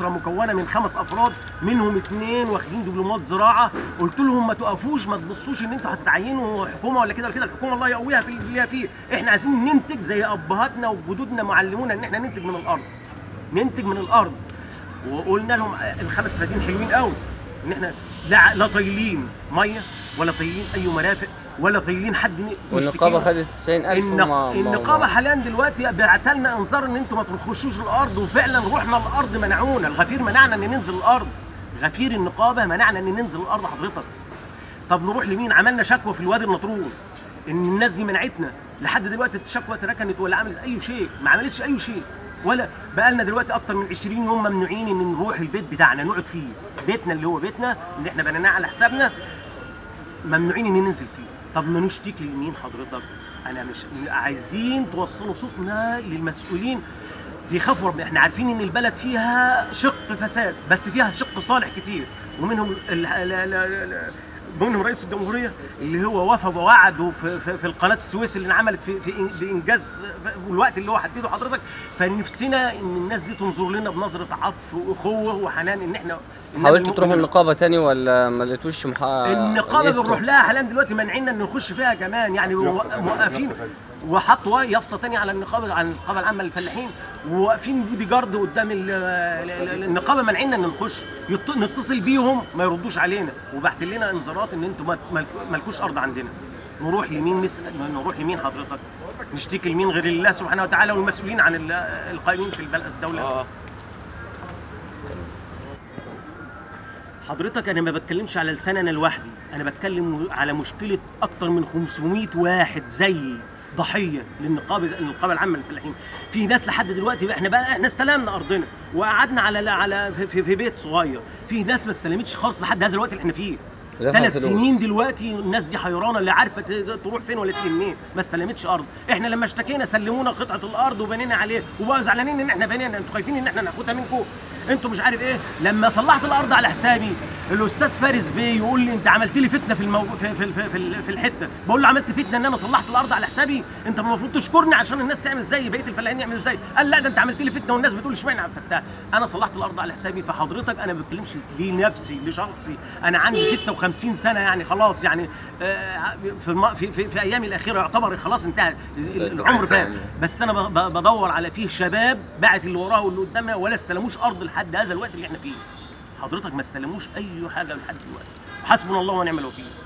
اسره مكونه من خمس افراد منهم اثنين واخدين دبلومات زراعه قلت لهم ما تقفوش ما تبصوش ان انتوا هتتعينوا حكومه ولا كده ولا كده الحكومه الله يقويها في اللي هي فيه احنا عايزين ننتج زي ابهاتنا وجدودنا معلمونا ان احنا ننتج من الارض ننتج من الارض وقلنا لهم الخمس فدين حلوين قوي ان احنا لا لا طايلين ميه ولا طايلين اي مرافق ولا طايلين حد ن- والنقابه يشتكينا. خدت 90000 النق... وما النقابه ما- حاليا دلوقتي بعت لنا انذار ان انتوا ما تخشوش الارض وفعلا رحنا الارض منعونا الغفير منعنا ان ننزل الارض غفير النقابه منعنا ان ننزل الارض حضرتك طب نروح لمين عملنا شكوى في الوادي النطرون ان الناس دي منعتنا لحد دلوقتي الشكوى تركنت ولا عملت اي شيء ما عملتش اي شيء ولا بقى لنا دلوقتي اكتر من 20 يوم ممنوعين ان نروح البيت بتاعنا نقعد فيه بيتنا اللي هو بيتنا اللي احنا بنيناه على حسابنا ممنوعين ان ننزل فيه طب ما نشتكي لمين حضرتك انا مش عايزين توصلوا صوتنا للمسؤولين بيخافوا ربنا احنا عارفين ان البلد فيها شق فساد بس فيها شق صالح كتير ومنهم ال- ال- ال- ال- منهم رئيس الجمهوريه اللي هو وفى ووعده في, في, في القناه السويس اللي انعملت في, في إن- بانجاز في الوقت اللي هو حدده حضرتك فنفسنا ان الناس دي تنظر لنا بنظره عطف واخوه وحنان ان احنا إننا حاولتوا المؤمن تروحوا النقابه تاني ولا ما لقيتوش محا... النقابه يئستوا؟ بنروح لها حاليا دلوقتي مانعيننا ان نخش فيها كمان يعني موقفين وحطوا يافطه تانية على النقابه على النقابه العامه للفلاحين وواقفين بودي جارد قدام ال- ال- ال- النقابه مانعيننا ان نخش يط- نتصل بيهم ما يردوش علينا وبعت لنا انذارات ان انتوا ما- ما- مالكوش ارض عندنا نروح لمين نسال نروح لمين حضرتك نشتكي لمين غير الله سبحانه وتعالى والمسؤولين عن ال- القائمين في البلد الدوله حضرتك انا ما بتكلمش على لسان انا لوحدي انا بتكلم على مشكله اكتر من 500 واحد زيي ضحيه للنقابه النقابه العامه للفلاحين في ناس لحد دلوقتي بقى احنا بقى احنا استلمنا ارضنا وقعدنا على على في, في, في بيت صغير في ناس ما استلمتش خالص لحد هذا الوقت اللي احنا فيه دفع ثلاث فلوس. سنين دلوقتي الناس دي حيرانه لا عارفه ت- تروح فين ولا تيجي منين ما استلمتش ارض احنا لما اشتكينا سلمونا قطعه الارض وبنينا عليه وبقوا زعلانين ان احنا بنينا انتوا خايفين ان احنا ناخدها منكم انتوا مش عارف ايه لما صلحت الارض على حسابي الاستاذ فارس بيه يقول لي انت عملت لي فتنه في المو... في في في, في, في الحته بقول له عملت فتنه ان انا صلحت الارض على حسابي انت المفروض تشكرني عشان الناس تعمل زي بقيه الفلاحين يعملوا زي قال لا ده انت عملت لي فتنه والناس بتقول اشمعنى عبد الفتاح انا صلحت الارض على حسابي فحضرتك انا ما بتكلمش لنفسي لشخصي انا عندي 56 سنه يعني خلاص يعني آه، في, الم... في, في في ايامي الاخيره يعتبر خلاص انتهى العمر فات بس انا ب- ب- بدور على فيه شباب باعت اللي وراه واللي قدامها ولا استلموش ارض لحد هذا الوقت اللي احنا فيه حضرتك ما استلموش اي حاجه لحد دلوقتي حسبنا الله ونعم الوكيل